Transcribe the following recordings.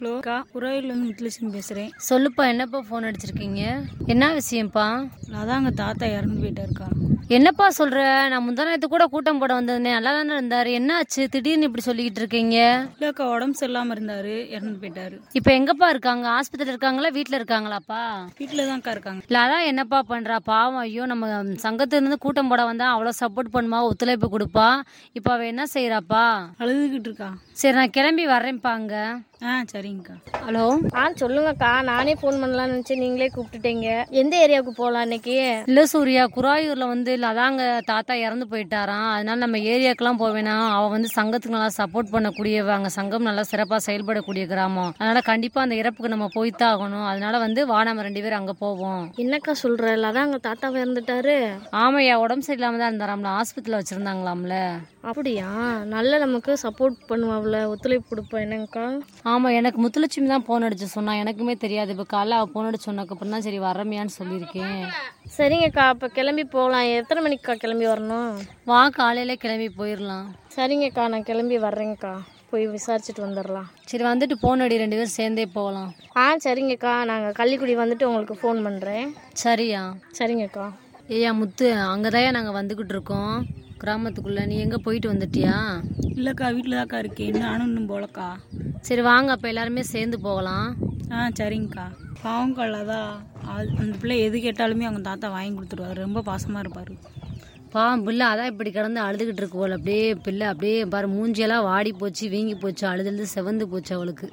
hello அக்கா உறவிலேருந்து முத்துலட்சுமி பேசுகிறேன் சொல்லுப்பா என்னப்பா ஃபோன் அடிச்சிருக்கீங்க என்ன விஷயம்ப்பா அதான் அங்கே தாத்தா இறந்து போயிட்டாருக்கா என்னப்பா சொல்ற நான் முந்தா நேரத்து கூட கூட்டம் போட வந்திருந்தேன் நல்லா தானே இருந்தாரு என்ன ஆச்சு திடீர்னு இப்படி சொல்லிக்கிட்டு இருக்கீங்க இல்லைக்கா உடம்பு சரியில்லாமல் இருந்தார் இறந்து போயிட்டாரு இப்போ எங்கப்பா இருக்காங்க ஆஸ்பத்திரியில் இருக்காங்களா வீட்டில் இருக்காங்களாப்பா வீட்டில் தான்க்கா இருக்காங்க இல்லை அதான் என்னப்பா பண்றா பாவம் ஐயோ நம்ம சங்கத்திலிருந்து கூட்டம் போட வந்தா அவ்வளோ சப்போர்ட் பண்ணுமா ஒத்துழைப்பு கொடுப்பா இப்போ அவ என்ன செய்யறாப்பா அழுதுகிட்டு இருக்கா சரி நான் கிளம்பி வர்றேன்ப்பா அங்க ஆ சரிங்கக்கா ஹலோ ஆ சொல்லுங்கக்கா நானே ஃபோன் பண்ணலாம்னு நினச்சி நீங்களே கூப்பிட்டுட்டீங்க எந்த ஏரியாவுக்கு போகலாம் இன்னைக்கு இல்ல சூர்யா குராயூர்ல வந்து இல்ல அதாங்க தாத்தா இறந்து போயிட்டாராம் அதனால நம்ம ஏரியாக்கெல்லாம் போவேனா அவ வந்து சங்கத்துக்கு நல்லா சப்போர்ட் பண்ணக்கூடியவ அங்க சங்கம் நல்லா சிறப்பா செயல்படக்கூடிய கிராமம் அதனால கண்டிப்பா அந்த இறப்புக்கு நம்ம போய்த்தான் ஆகணும் அதனால வந்து வா நம்ம ரெண்டு பேரும் அங்க போவோம் என்னக்கா சொல்கிற அதான் அங்கே தாத்தாவை இறந்துட்டாரு ஆமையா உடம்பு சரியில்லாம தான் இருந்தாராம்ல ஆஸ்பத்திரியில வச்சிருந்தாங்களாம்ல அப்படியா நல்ல நமக்கு சப்போர்ட் பண்ணுவாப்ல ஒத்துழைப்பு கொடுப்போம் என்னங்கக்கா ஆமா எனக்கு முத்துலட்சுமி தான் போன் அடிச்சு சொன்னா எனக்குமே தெரியாது இப்ப காலைல அவ போன் அடிச்சு சொன்னதுக்கப்புறம் தான் சரி வரமையான்னு சொல்லியிருக்கேன் சரிங்கக்கா அப்போ கிளம்பி போகலாம் எத்தனை மணிக்கா கிளம்பி வரணும் வா காலையில கிளம்பி போயிடலாம் சரிங்கக்கா நான் கிளம்பி வர்றேங்கக்கா போய் விசாரிச்சுட்டு வந்துடலாம் சரி வந்துட்டு போன் அடி ரெண்டு பேரும் சேர்ந்தே போகலாம் ஆ சரிங்கக்கா நாங்கள் கள்ளிக்குடி வந்துட்டு உங்களுக்கு ஃபோன் பண்ணுறேன் சரியா சரிங்கக்கா ஏய்யா முத்து அங்கதாயா நாங்க வந்துகிட்டு இருக்கோம் கிராமத்துக்குள்ள நீ எங்க போயிட்டு வந்துட்டியா இல்லைக்கா வீட்டில் தான்க்கா இருக்கேன் நானும் இன்னும் போலக்கா சரி வாங்க அப்ப எல்லாருமே சேர்ந்து போகலாம் ஆ சரிங்கக்கா பாவம்க்கா அதான் அது- அந்த பிள்ளை எது கேட்டாலுமே அவங்க தாத்தா வாங்கி கொடுத்துருவாரு ரொம்ப பாசமாக இருப்பார் பாவம் பிள்ளை அதான் இப்படி கிடந்து அழுதுகிட்டு இருக்கு போல அப்படியே பிள்ளை அப்படியே பாரு மூஞ்சியெல்லாம் வாடி போச்சு வீங்கி போச்சு அழுது அழுது செவந்து போச்சு அவளுக்கு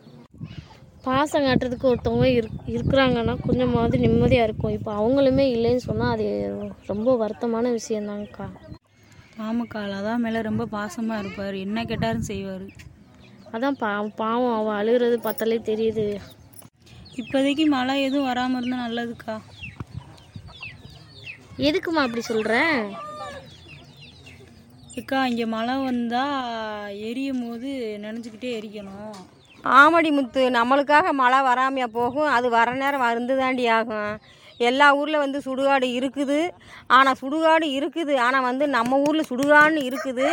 பாசம் காட்டுறதுக்கு ஒருத்தவங்க இருக் இருக்கிறாங்கன்னா கொஞ்சமாவது நிம்மதியாக இருக்கும் இப்போ அவங்களுமே இல்லைன்னு சொன்னால் அது ரொம்ப வருத்தமான விஷயந்தாங்கக்கா ஆமாக்கா அதான் மேலே ரொம்ப பாசமாக இருப்பார் என்ன கேட்டாலும் செய்வார் அதான் பா பாவம் அவள் அழுகிறது பார்த்தாலே தெரியுது இப்போதைக்கு மழை எதுவும் வராமல் இருந்தால் நல்லதுக்கா எதுக்குமா அப்படி சொல்கிற அக்கா இங்கே மழை வந்தால் எரியும் போது நினச்சிக்கிட்டே எரிக்கணும் ஆமடி முத்து நம்மளுக்காக மழை வராமையா போகும் அது வர நேரம் வந்து தாண்டி ஆகும் எல்லா ஊரில் வந்து சுடுகாடு இருக்குது ஆனால் சுடுகாடு இருக்குது ஆனால் வந்து நம்ம ஊரில் சுடுகாடுன்னு இருக்குது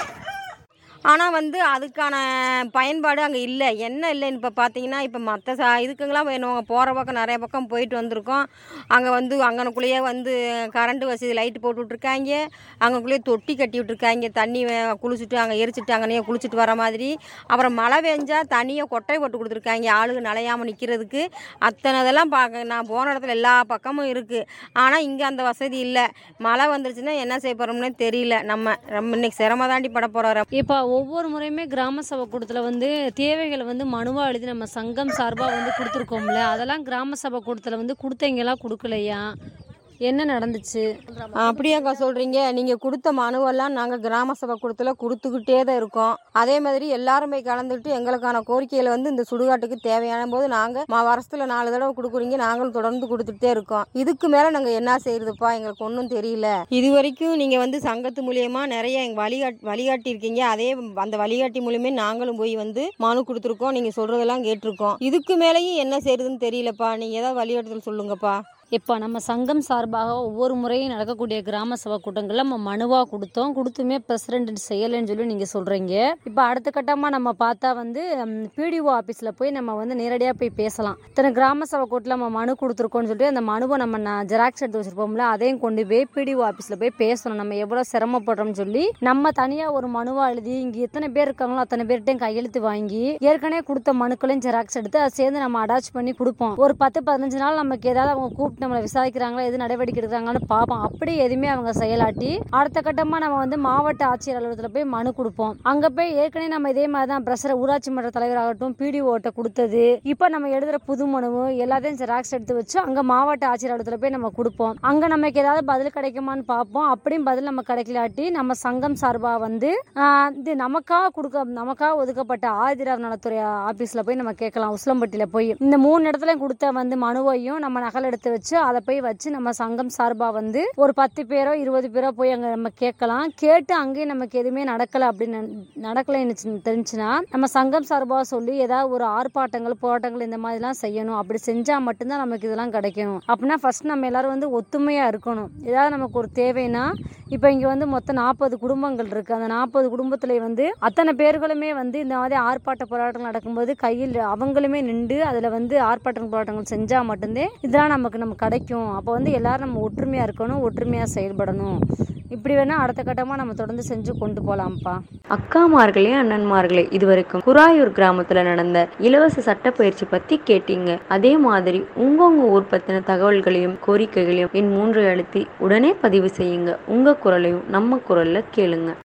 ஆனால் வந்து அதுக்கான பயன்பாடு அங்கே இல்லை என்ன இல்லைன்னு இப்போ பார்த்தீங்கன்னா இப்போ மற்ற சா இதுக்குங்கெல்லாம் வேணும் போகிற பக்கம் நிறைய பக்கம் போயிட்டு வந்திருக்கோம் அங்கே வந்து அங்கனக்குள்ளேயே வந்து கரண்ட் வசதி லைட்டு போட்டு விட்ருக்காங்க அங்கக்குள்ளேயே தொட்டி கட்டி விட்ருக்காங்க தண்ணி வே- குளிச்சுட்டு அங்கே எரிச்சிட்டு அங்கனையே குளிச்சுட்டு வர மாதிரி அப்புறம் மழை பெஞ்சா தண்ணியை கொட்டை போட்டு கொடுத்துருக்காங்க ஆளுங்க நனையாமல் நிற்கிறதுக்கு அத்தனை இதெல்லாம் பார்க்க நான் போன இடத்துல எல்லா பக்கமும் இருக்குது ஆனால் இங்கே அந்த வசதி இல்லை மழை வந்துருச்சுன்னா என்ன செய்ய போகிறோம்னே தெரியல நம்ம ரொம்ப இன்னைக்கு சிரம தாண்டி பட போகிறோம் இப்போ ஒவ்வொரு முறையுமே கிராம சபை கூட்டத்துல வந்து தேவைகளை வந்து மனுவா எழுதி நம்ம சங்கம் சார்பா வந்து கொடுத்துருக்கோம்ல அதெல்லாம் கிராம சபை கூட்டத்துல வந்து கொடுத்தீங்களா கொடுக்கலையா என்ன நடந்துச்சு அப்படியாக்கா சொல்கிறீங்க நீங்கள் கொடுத்த மனுவெல்லாம் நாங்கள் கிராம சபை கொடுத்துல கொடுத்துக்கிட்டே தான் இருக்கோம் அதே மாதிரி எல்லாருமே கலந்துக்கிட்டு எங்களுக்கான கோரிக்கைகளை வந்து இந்த சுடுகாட்டுக்கு தேவையான போது நாங்கள் மா வருஷத்தில் நாலு தடவை கொடுக்குறீங்க நாங்களும் தொடர்ந்து கொடுத்துட்டே இருக்கோம் இதுக்கு மேலே நாங்கள் என்ன செய்யறதுப்பா எங்களுக்கு ஒன்றும் தெரியல இது வரைக்கும் நீங்கள் வந்து சங்கத்து மூலியமாக நிறைய எங்கள் வழிகாட் வழிகாட்டியிருக்கீங்க அதே அந்த வழிகாட்டி மூலியமே நாங்களும் போய் வந்து மனு கொடுத்துருக்கோம் நீங்கள் சொல்கிறதெல்லாம் கேட்டிருக்கோம் இதுக்கு மேலேயும் என்ன செய்யறதுன்னு தெரியலப்பா நீங்கள் ஏதாவது வழிகாட்டுதல் சொல்லுங்கப்பா இப்போ நம்ம சங்கம் சார்பாக ஒவ்வொரு முறையும் நடக்கக்கூடிய கிராம சபை கூட்டங்கள்ல நம்ம மனுவா கொடுத்தோம் கொடுத்துமே பிரசிடென்ட் செய்யலைன்னு சொல்லி நீங்க சொல்றீங்க இப்போ அடுத்த கட்டமா நம்ம பார்த்தா வந்து பிடிஓ ஆபீஸ்ல போய் நம்ம வந்து நேரடியா போய் பேசலாம் இத்தனை கிராம சபை கூட்டில் நம்ம மனு கொடுத்துருக்கோம்னு சொல்லிட்டு அந்த மனுவை நம்ம ஜெராக்ஸ் எடுத்து வச்சிருப்போம்ல அதையும் கொண்டு போய் பிடிஓ ஆபீஸ்ல போய் பேசணும் நம்ம எவ்வளவு சிரமப்படுறோம்னு சொல்லி நம்ம தனியா ஒரு மனுவா எழுதி இங்க எத்தனை பேர் இருக்காங்களோ அத்தனை பேர்கிட்டையும் கையெழுத்து வாங்கி ஏற்கனவே கொடுத்த மனுக்களையும் ஜெராக்ஸ் எடுத்து அதை சேர்ந்து நம்ம அட்டாச் பண்ணி கொடுப்போம் ஒரு பத்து பதினஞ்சு நாள் நமக்கு ஏதாவது அவங்க கூப்பிட்டு நம்மளை விசாரிக்கிறாங்களா எது நடவடிக்கை எடுக்கிறாங்கன்னு பார்ப்போம் அப்படி எதுவுமே அவங்க செயலாட்டி அடுத்த கட்டமா நம்ம வந்து மாவட்ட ஆட்சியர் அலுவலகத்தில் போய் மனு கொடுப்போம் அங்க போய் ஏற்கனவே நம்ம இதே மாதிரி தான் பிரஷர் ஊராட்சி மன்ற தலைவராகட்டும் பிடிஓட்ட கொடுத்தது இப்போ நம்ம எழுதுற புது மனுவு எல்லாத்தையும் ஜெராக்ஸ் எடுத்து வச்சு அங்க மாவட்ட ஆட்சியர் அலுவலகத்தில் போய் நம்ம கொடுப்போம் அங்க நமக்கு ஏதாவது பதில் கிடைக்குமான்னு பார்ப்போம் அப்படியும் பதில் நம்ம கிடைக்கலாட்டி நம்ம சங்கம் சார்பாக வந்து ஆஹ், இது நமக்காக கொடுக்க நமக்காக ஒதுக்கப்பட்ட ஆதிரார் நலத்துறை ஆபீஸ்ல போய் நம்ம கேட்கலாம் உசிலம்பட்டியில போய் இந்த மூணு இடத்துல கொடுத்த வந்து மனுவையும் நம்ம நகல் எடுத்து வச்சு வச்சு அதை போய் வச்சு நம்ம சங்கம் சார்பாக வந்து ஒரு பத்து பேரோ இருபது பேரோ போய் அங்கே நம்ம கேட்கலாம் கேட்டு அங்கேயும் நமக்கு எதுவுமே நடக்கலை அப்படின்னு நடக்கலைன்னு தெரிஞ்சுன்னா நம்ம சங்கம் சார்பாக சொல்லி ஏதாவது ஒரு ஆர்ப்பாட்டங்கள் போராட்டங்கள் இந்த மாதிரிலாம் செய்யணும் அப்படி செஞ்சால் மட்டும்தான் நமக்கு இதெல்லாம் கிடைக்கணும் அப்படின்னா ஃபர்ஸ்ட் நம்ம எல்லாரும் வந்து ஒத்துமையாக இருக்கணும் ஏதாவது நமக்கு ஒரு தேவைன்னா இப்போ இங்கே வந்து மொத்தம் நாற்பது குடும்பங்கள் இருக்குது அந்த நாற்பது குடும்பத்தில் வந்து அத்தனை பேர்களுமே வந்து இந்த மாதிரி ஆர்ப்பாட்ட போராட்டங்கள் நடக்கும்போது கையில் அவங்களுமே நின்று அதில் வந்து ஆர்ப்பாட்டம் போராட்டங்கள் செஞ்சால் மட்டும்தான் இதெல்லாம் நமக்கு நம்ம கிடைக்கும் அப்போ வந்து எல்லாரும் நம்ம ஒற்றுமையாக இருக்கணும் ஒற்றுமையாக செயல்படணும் இப்படி வேணால் அடுத்த கட்டமாக நம்ம தொடர்ந்து செஞ்சு கொண்டு போகலாம்ப்பா அக்காமார்களே அண்ணன்மார்களே இதுவரைக்கும் குராயூர் கிராமத்துல நடந்த இலவச சட்ட பயிற்சி பத்தி கேட்டீங்க அதே மாதிரி உங்க உங்க ஊர் பத்தின தகவல்களையும் கோரிக்கைகளையும் என் மூன்று எழுத்தி உடனே பதிவு செய்யுங்க உங்க குரலையும் நம்ம குரல்ல கேளுங்க